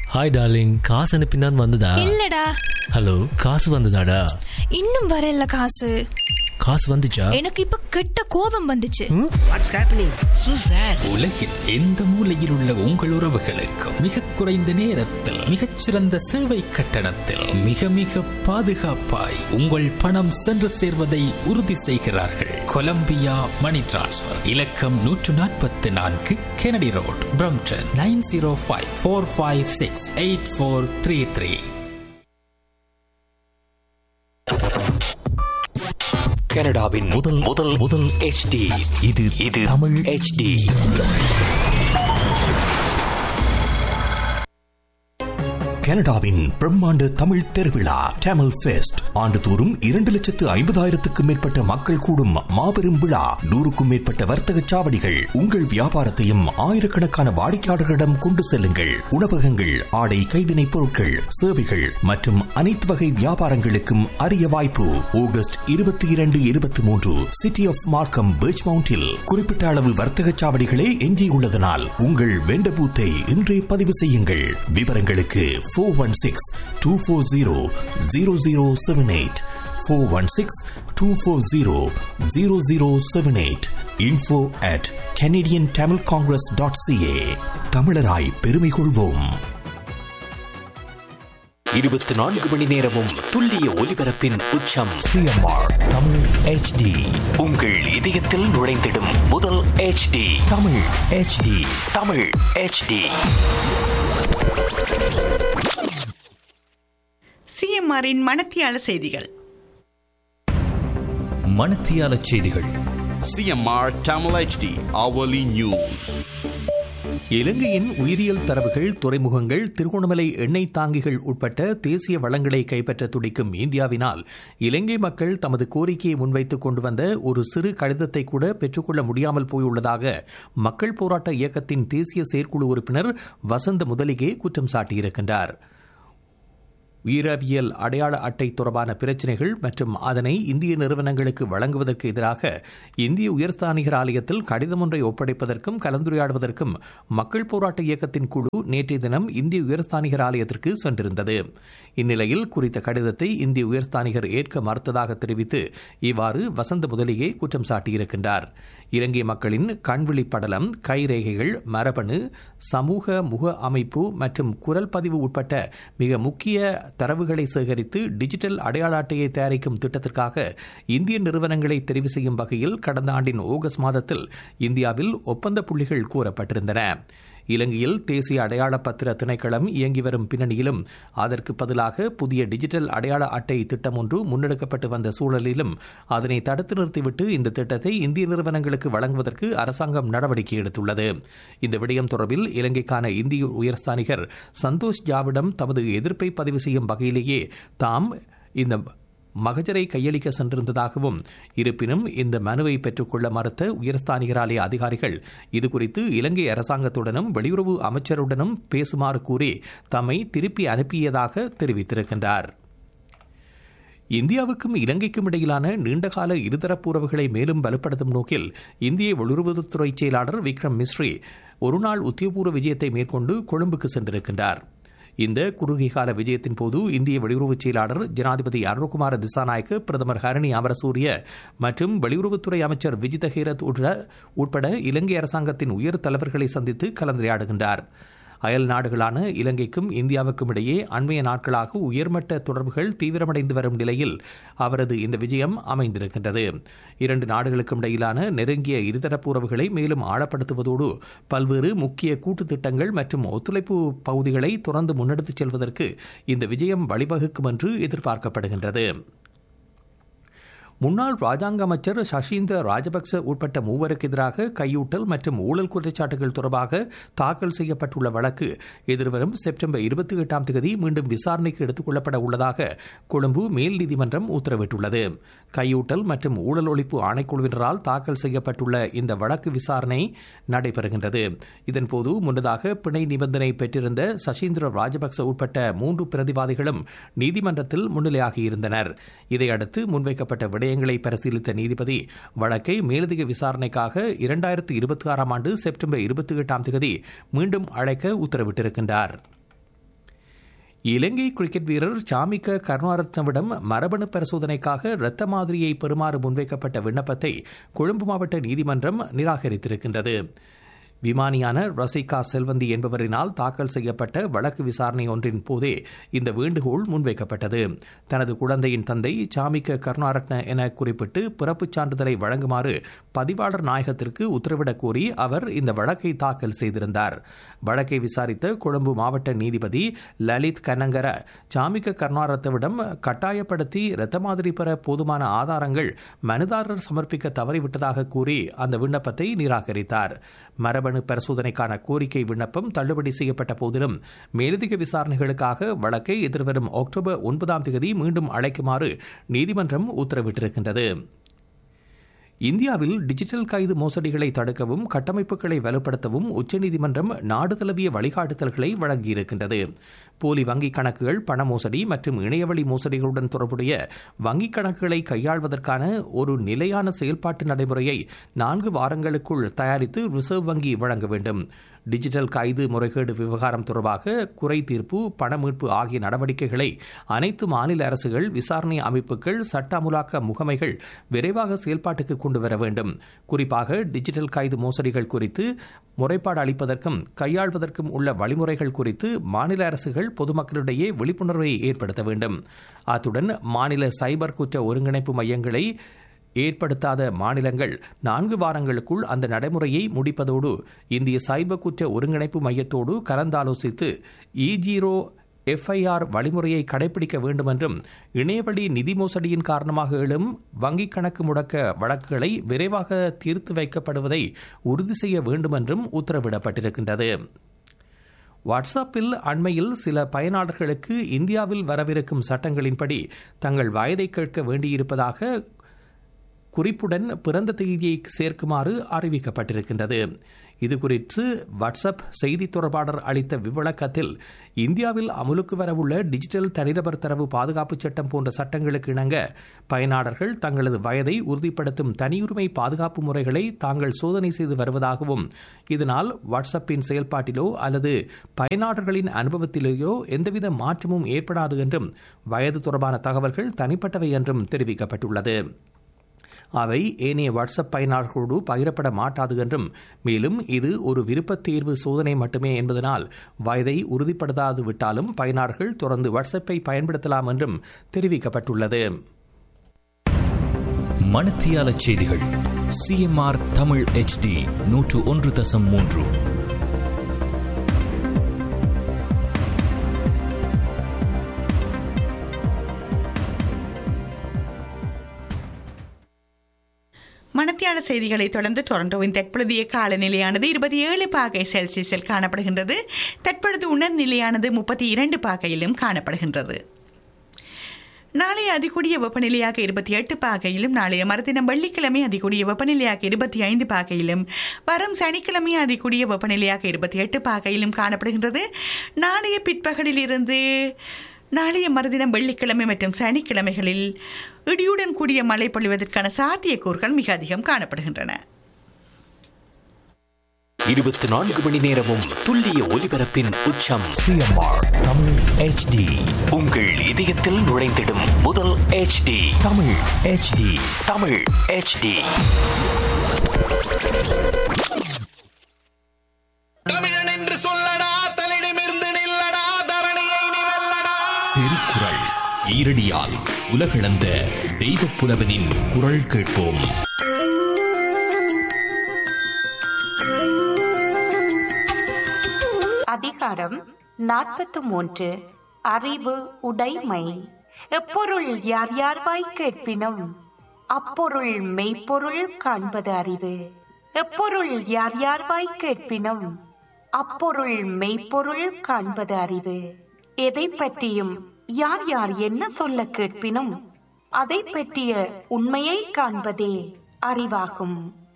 Hi darling காசு அனுப்பினான் வந்ததா இல்லடா ஹலோ காசு வந்ததாடா இன்னும் வரல காசு காசு வந்துச்சா எனக்கு இப்ப கெட்ட கோபம் வந்துச்சு வாட்ஸ் ஹேப்பனிங் சூ சார் உலகில் எந்த மூலையில் உள்ள உங்கள் உறவுகளுக்கும் மிக குறைந்த நேரத்தில் மிகச்சிறந்த சேவை கட்டணத்தில் மிக மிக பாதுகாப்பாய் உங்கள் பணம் சென்று சேர்வதை உறுதி செய்கிறார்கள் கொலம்பியா மணி டிரான்ஸ்ஃபர் இலக்கம் நூற்று நாற்பத்தி நான்கு Kennedy road Brampton nine zero five four five six eight four three three கனடாவின் முதல் முதல் முதல் HD இது இது தமிழ் HD கனடாவின் பிரம்மாண்ட தமிழ் திருவிழா டேமல் ஃபெஸ்ட் ஆண்டுதோறும் இரண்டு லட்சத்து ஐம்பதாயிரத்துக்கும் மேற்பட்ட மக்கள் கூடும் மாபெரும் விழா நூறுக்கும் மேற்பட்ட வர்த்தக சாவடிகள் உங்கள் வியாபாரத்தையும் ஆயிரக்கணக்கான வாடிக்கையாளர்களிடம் கொண்டு செல்லுங்கள் உணவகங்கள் ஆடை கைவினைப் பொருட்கள் சேவைகள் மற்றும் அனைத்து வகை வியாபாரங்களுக்கும் அரிய வாய்ப்பு ஆகஸ்ட் இருபத்தி இரண்டு இருபத்தி மூன்று சிட்டி ஆஃப் மார்க்கம் பீச் மவுண்டில் குறிப்பிட்ட அளவு வர்த்தக சாவடிகளே எஞ்சியுள்ளதனால் உங்கள் வெண்ட பூத்தை இன்றே பதிவு செய்யுங்கள் விவரங்களுக்கு four one six two four zero zero zero seven eight four one six two four zero zero zero seven eight info at Canadian Tamil Congress dot CA தமிழராய் பெருமை கொள்வோம் இருபத்தி நான்கு மணி நேரமும் துல்லிய ஒலிபரப்பின் உச்சம் சிஎம்ஆர் தமிழ் HD உங்கள் இதயத்தில் நுழைந்திடும் முதல் HD Tamil HD Tamil HD சிஎம்ஆரின் மணத்தியால செய்திகள் மணத்தியால செய்திகள் CMR Tamil HD hourly news. இலங்கையின் உயிரியல் தரவுகள் துறைமுகங்கள் திருகோணமலை எண்ணெய் தாங்கிகள் உட்பட்ட தேசிய வளங்களை கைப்பற்ற துடிக்கும் இந்தியாவினால் இலங்கை மக்கள் தமது கோரிக்கையை முன்வைத்துக் கொண்டு வந்த ஒரு சிறு கடிதத்தை கூட பெற்றுக்கொள்ள முடியாமல் போயுள்ளதாக மக்கள் போராட்ட இயக்கத்தின் தேசிய செயற்குழு உறுப்பினர் வசந்த முதலிகே குற்றம் சாட்டியிருக்கின்றார் உயிரவியல் அடையாள அட்டை தொடர்பான பிரச்சினைகள் மற்றும் அதனை இந்திய நிறுவனங்களுக்கு வழங்குவதற்கு எதிராக இந்திய உயர்ஸ்தானிகர் ஆலயத்தில் கடிதம் ஒன்றை ஒப்படைப்பதற்கும் கலந்துரையாடுவதற்கும் மக்கள் போராட்ட இயக்கத்தின் குழு நேற்றைய தினம் இந்திய உயர்ஸ்தானிகர் ஆலயத்திற்கு சென்றிருந்தது இந்நிலையில் குறித்த கடிதத்தை இந்திய உயர்ஸ்தானிகர் ஏற்க மறுத்ததாக தெரிவித்து இவ்வாறு வசந்த முதலியே குற்றம் சாட்டியிருக்கின்றார் இலங்கை மக்களின் கண்விழி படலம் கைரேகைகள் மரபணு சமூக முக அமைப்பு மற்றும் குரல் பதிவு உட்பட்ட மிக முக்கிய தரவுகளை சேகரித்து டிஜிட்டல் அடையாள அட்டையை தயாரிக்கும் திட்டத்திற்காக இந்திய நிறுவனங்களை தெரிவு செய்யும் வகையில் கடந்த ஆண்டின் ஆகஸ்ட் மாதத்தில் இந்தியாவில் ஒப்பந்த புள்ளிகள் கூறப்பட்டிருந்தன இலங்கையில் தேசிய அடையாள பத்திர திணைக்களம் இயங்கி வரும் பின்னணியிலும் அதற்கு பதிலாக புதிய டிஜிட்டல் அடையாள அட்டை திட்டம் ஒன்று முன்னெடுக்கப்பட்டு வந்த சூழலிலும் அதனை தடுத்து நிறுத்திவிட்டு இந்த திட்டத்தை இந்திய நிறுவனங்களுக்கு வழங்குவதற்கு அரசாங்கம் நடவடிக்கை எடுத்துள்ளது இந்த விடயம் தொடர்பில் இலங்கைக்கான இந்திய உயர்ஸ்தானிகர் சந்தோஷ் ஜாவிடம் தமது எதிர்ப்பை பதிவு செய்யும் வகையிலேயே தாம் இந்த மகஜரை கையளிக்க சென்றிருந்ததாகவும் இருப்பினும் இந்த மனுவை பெற்றுக்கொள்ள மறுத்த உயர்ஸ்தானிகர் ஆலய அதிகாரிகள் இதுகுறித்து இலங்கை அரசாங்கத்துடனும் வெளியுறவு அமைச்சருடனும் பேசுமாறு கூறி தம்மை திருப்பி அனுப்பியதாக தெரிவித்திருக்கின்றார் இந்தியாவுக்கும் இலங்கைக்கும் இடையிலான நீண்டகால இருதரப்பு உறவுகளை மேலும் வலுப்படுத்தும் நோக்கில் இந்திய வெளியுறவுத்துறை செயலாளர் விக்ரம் மிஸ்ரி ஒருநாள் உத்தியோகபூர்வ விஜயத்தை மேற்கொண்டு கொழும்புக்கு சென்றிருக்கின்றார் இந்த குறுகிய கால விஜயத்தின் போது இந்திய வெளியுறவு செயலாளர் ஜனாதிபதி அருண்குமார திசாநாயக்கு பிரதமர் ஹரணி அமரசூரிய மற்றும் வெளியுறவுத்துறை அமைச்சர் விஜித ஹேரத் உட்பட இலங்கை அரசாங்கத்தின் உயர் தலைவர்களை சந்தித்து கலந்துரையாடுகின்றார் அயல் நாடுகளான இலங்கைக்கும் இந்தியாவுக்கும் இடையே அண்மைய நாட்களாக உயர்மட்ட தொடர்புகள் தீவிரமடைந்து வரும் நிலையில் அவரது இந்த விஜயம் அமைந்திருக்கின்றது இரண்டு நாடுகளுக்கும் இடையிலான நெருங்கிய இருதரப்பு உறவுகளை மேலும் ஆழப்படுத்துவதோடு பல்வேறு முக்கிய கூட்டு திட்டங்கள் மற்றும் ஒத்துழைப்பு பகுதிகளை தொடர்ந்து முன்னெடுத்துச் செல்வதற்கு இந்த விஜயம் வழிவகுக்கும் என்று எதிர்பார்க்கப்படுகின்றது முன்னாள் ராஜாங்க அமைச்சர் சஷீந்திர ராஜபக்ச உட்பட்ட மூவருக்கு எதிராக கையூட்டல் மற்றும் ஊழல் குற்றச்சாட்டுகள் தொடர்பாக தாக்கல் செய்யப்பட்டுள்ள வழக்கு எதிர்வரும் செப்டம்பர் இருபத்தி எட்டாம் தேதி மீண்டும் விசாரணைக்கு எடுத்துக் கொள்ளப்பட உள்ளதாக கொழும்பு மேல் நீதிமன்றம் உத்தரவிட்டுள்ளது கையூட்டல் மற்றும் ஊழல் ஒழிப்பு ஆணைக்குழுவினரால் தாக்கல் செய்யப்பட்டுள்ள இந்த வழக்கு விசாரணை நடைபெறுகின்றது இதன்போது முன்னதாக பிணை நிபந்தனை பெற்றிருந்த சஷீந்திர ராஜபக்ச உட்பட்ட மூன்று பிரதிவாதிகளும் நீதிமன்றத்தில் முன்னிலையாகியிருந்தனர் இதையடுத்து முன்வைக்கப்பட்ட விடயங்களை பரிசீலித்த நீதிபதி வழக்கை மேலதிக விசாரணைக்காக இரண்டாயிரத்து இருபத்தி ஆறாம் ஆண்டு செப்டம்பர் இருபத்தி எட்டாம் தேதி மீண்டும் அழைக்க உத்தரவிட்டிருக்கின்றார் இலங்கை கிரிக்கெட் வீரர் சாமிக்க கருணாரத்னவிடம் மரபணு பரிசோதனைக்காக இரத்த மாதிரியை பெறுமாறு முன்வைக்கப்பட்ட விண்ணப்பத்தை கொழும்பு மாவட்ட நீதிமன்றம் நிராகரித்திருக்கின்றது விமானியான ரசிகா செல்வந்தி என்பவரினால் தாக்கல் செய்யப்பட்ட வழக்கு விசாரணை ஒன்றின் போதே இந்த வேண்டுகோள் முன்வைக்கப்பட்டது தனது குழந்தையின் தந்தை சாமிக்க கருணாரத்ன என குறிப்பிட்டு பிறப்புச் சான்றிதழை வழங்குமாறு பதிவாளர் நாயகத்திற்கு உத்தரவிடக் கோரி அவர் இந்த வழக்கை தாக்கல் செய்திருந்தார் வழக்கை விசாரித்த கொழும்பு மாவட்ட நீதிபதி லலித் கனங்கர சாமிக்க கருணாரத்னவிடம் கட்டாயப்படுத்தி இரத்த மாதிரி பெற போதுமான ஆதாரங்கள் மனுதாரர் சமர்ப்பிக்க தவறிவிட்டதாக கூறி அந்த விண்ணப்பத்தை நிராகரித்தார் மரபணு பரிசோதனைக்கான கோரிக்கை விண்ணப்பம் தள்ளுபடி செய்யப்பட்ட போதிலும் மேலதிக விசாரணைகளுக்காக வழக்கை எதிர்வரும் அக்டோபர் ஒன்பதாம் தேதி மீண்டும் அழைக்குமாறு நீதிமன்றம் உத்தரவிட்டிருக்கின்றது இந்தியாவில் டிஜிட்டல் கைது மோசடிகளை தடுக்கவும் கட்டமைப்புகளை வலுப்படுத்தவும் உச்சநீதிமன்றம் நாடு தழுவிய வழிகாட்டுதல்களை வழங்கியிருக்கின்றது போலி வங்கிக் கணக்குகள் பண மோசடி மற்றும் இணையவழி மோசடிகளுடன் தொடர்புடைய வங்கிக் கணக்குகளை கையாள்வதற்கான ஒரு நிலையான செயல்பாட்டு நடைமுறையை நான்கு வாரங்களுக்குள் தயாரித்து ரிசர்வ் வங்கி வழங்க வேண்டும் டிஜிட்டல் கைது முறைகேடு விவகாரம் தொடர்பாக குறை தீர்ப்பு பண மீட்பு ஆகிய நடவடிக்கைகளை அனைத்து மாநில அரசுகள் விசாரணை அமைப்புகள் சட்ட அமுலாக்க முகமைகள் விரைவாக செயல்பாட்டுக்கு கொண்டு வர வேண்டும் குறிப்பாக டிஜிட்டல் கைது மோசடிகள் குறித்து முறைப்பாடு அளிப்பதற்கும் கையாள்வதற்கும் உள்ள வழிமுறைகள் குறித்து மாநில அரசுகள் பொதுமக்களிடையே விழிப்புணர்வை ஏற்படுத்த வேண்டும் அத்துடன் மாநில சைபர் குற்ற ஒருங்கிணைப்பு மையங்களை ஏற்படுத்தாத மாநிலங்கள் நான்கு வாரங்களுக்குள் அந்த நடைமுறையை முடிப்பதோடு இந்திய சைபர் குற்ற ஒருங்கிணைப்பு மையத்தோடு கலந்தாலோசித்து இ ஜீரோ எஃப்ஐஆர் வழிமுறையை கடைபிடிக்க வேண்டும் என்றும் இணையவழி நிதி மோசடியின் காரணமாக எழும் வங்கிக் கணக்கு முடக்க வழக்குகளை விரைவாக தீர்த்து வைக்கப்படுவதை உறுதி செய்ய வேண்டும் என்றும் உத்தரவிடப்பட்டிருக்கின்றது வாட்ஸ்அப்பில் அண்மையில் சில பயனாளர்களுக்கு இந்தியாவில் வரவிருக்கும் சட்டங்களின்படி தங்கள் வயதை கேட்க வேண்டியிருப்பதாக குறிப்புடன் பிறந்த தேதியை சேர்க்குமாறு அறிவிக்கப்பட்டிருக்கின்றது இதுகுறித்து வாட்ஸ்அப் செய்தி தொடர்பாளர் அளித்த விவளக்கத்தில் இந்தியாவில் அமுலுக்கு வரவுள்ள டிஜிட்டல் தனிநபர் தரவு பாதுகாப்பு சட்டம் போன்ற சட்டங்களுக்கு இணங்க பயனாளர்கள் தங்களது வயதை உறுதிப்படுத்தும் தனியுரிமை பாதுகாப்பு முறைகளை தாங்கள் சோதனை செய்து வருவதாகவும் இதனால் வாட்ஸ்அப்பின் செயல்பாட்டிலோ அல்லது பயனாளர்களின் அனுபவத்திலேயோ எந்தவித மாற்றமும் ஏற்படாது என்றும் வயது தொடர்பான தகவல்கள் தனிப்பட்டவை என்றும் தெரிவிக்கப்பட்டுள்ளது அவை ஏனைய வாட்ஸ்அப் பயனாளர்களோடு பகிரப்பட மாட்டாது என்றும் மேலும் இது ஒரு விருப்பத் தேர்வு சோதனை மட்டுமே என்பதனால் வயதை உறுதிப்படுத்தாது விட்டாலும் பயனாளர்கள் தொடர்ந்து வாட்ஸ்அப்பை பயன்படுத்தலாம் என்றும் தெரிவிக்கப்பட்டுள்ளது மணத்தியால செய்திகள் சிஎம்ஆர் தமிழ் ஹெச்டி நூற்று ஒன்று தசம் மூன்று மணத்தியால செய்திகளை தொடர்ந்து டொரண்டோவின் தற்பொழுதைய காலநிலையானது இருபத்தி ஏழு பாகை செல்சியஸில் காணப்படுகின்றது தற்பொழுது உணர்நிலையானது முப்பத்தி இரண்டு பாகையிலும் காணப்படுகின்றது நாளைய அதிகூடிய வெப்பநிலையாக இருபத்தி எட்டு பாகையிலும் நாளைய மறுதினம் வெள்ளிக்கிழமை அதிகூடிய வெப்பநிலையாக இருபத்தி ஐந்து பாகையிலும் வரும் சனிக்கிழமை அதிகூடிய வெப்பநிலையாக இருபத்தி எட்டு பாகையிலும் காணப்படுகின்றது நாளைய பிற்பகலில் இருந்து நாளைய மறுதினம் வெள்ளிக்கிழமை மற்றும் சனிக்கிழமைகளில் இடியுடன் கூடிய மழை பொழிவதற்கான சாத்தியக்கூறுகள் மிக அதிகம் காணப்படுகின்றன இருபத்தி நான்கு மணி நேரமும் துல்லிய ஒலிபரப்பின் உச்சம் சிஎம்ஆர் தமிழ் ஹெச்டி உங்கள் இதயத்தில் நுழைந்திடும் முதல் HD Tamil HD Tamil HD தமிழன் என்று சொல்லடா தலிடமிருந்து நில்லடா தரணியை நீ வெல்லடா திருக்குறள் ஈரடியால் உலகளந்த தெய்வப் புலவனின் குரல் கேட்போம் அதிகாரம் நாற்பத்து மூன்று அறிவு உடைமை எப்பொருள் யார் யார்வாய் கேட்பினும் அப்பொருள் மெய்ப்பொருள் காண்பது அறிவு எப்பொருள் யார் யார்வாய் கேட்பினும் அப்பொருள் மெய்ப்பொருள் காண்பது அறிவு எதை பற்றியும் யார் யார் என்ன சொல்ல கேட்பினும் அதை பற்றிய உண்மையை காண்பதே அறிவாகும்